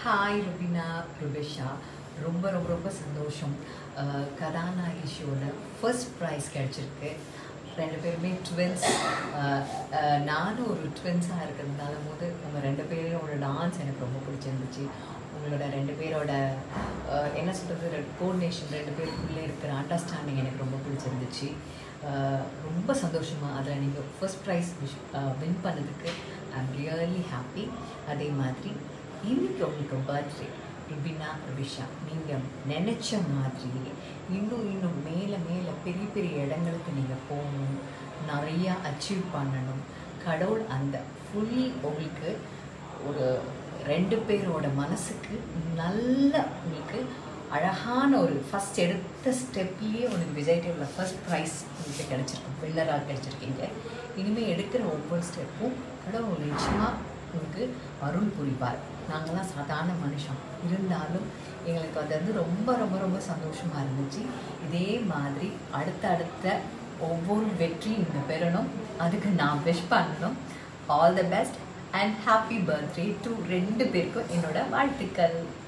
hi ருபினா ருபிஷா ரொம்ப ரொம்ப ரொம்ப சந்தோஷம் அஹ், கதாநாயகி ஷோவில் ஃபர்ஸ்ட் ப்ரைஸ் கிடச்சிருக்கு ரெண்டு பேருமே ட்வின்ஸ் நானும் ஒரு ட்வின்ஸாக இருக்கிறதுனால போது உங்கள் ரெண்டு பேரோட டான்ஸ் எனக்கு ரொம்ப பிடிச்சிருந்துச்சு உங்களோட ரெண்டு பேரோட அஹ், என்ன சொல்கிறது கோஆர்டினேஷன் ரெண்டு பேருக்குள்ளே இருக்கிற அண்டர்ஸ்டாண்டிங் எனக்கு ரொம்ப பிடிச்சிருந்துச்சு அஹ், ரொம்ப சந்தோஷமாக அதில் நீங்கள் ஃபர்ஸ்ட் ப்ரைஸ் வின் பண்ணதுக்கு ஐ எம் ரியலி ஹாப்பி அதே மாதிரி இன்னைக்கு உங்களுக்கு பர்த்டே ருபினா ருபிஷா நீங்கள் நினச்ச மாதிரியே இன்னும் இன்னும் மேலே மேலே பெரிய பெரிய இடங்களுக்கு நீங்கள் போகணும் நிறையா அச்சீவ் பண்ணணும் கடவுள் அந்த ஃபுல் உங்களுக்கு ஒரு ரெண்டு பேரோட மனசுக்கு நல்ல உங்களுக்கு அழகான ஒரு ஃபஸ்ட் எடுத்த ஸ்டெப்லேயே உனக்கு விஜய் டிவியில் ஃபர்ஸ்ட் ப்ரைஸ் உங்களுக்கு கிடச்சிருக்கு வின்னராக கிடச்சிருக்கீங்க இனிமேல் எடுக்கிற ஒவ்வொரு ஸ்டெப்பும் கடவுள் நிச்சயமாக உங்களுக்கு அருள் புரிவார் நாங்களாம் சாதாரண மனுஷன் இருந்தாலும் எங்களுக்கு அது வந்து ரொம்ப ரொம்ப ரொம்ப சந்தோஷமாக இருந்துச்சு இதே மாதிரி அடுத்த அடுத்த ஒவ்வொரு வெற்றியும் நீங்கள் பெறணும் அதுக்கு நான் விஷ் பண்ணணும் all the best and happy birthday to ரெண்டு பேருக்கும் என்னோட வாழ்த்துக்கள்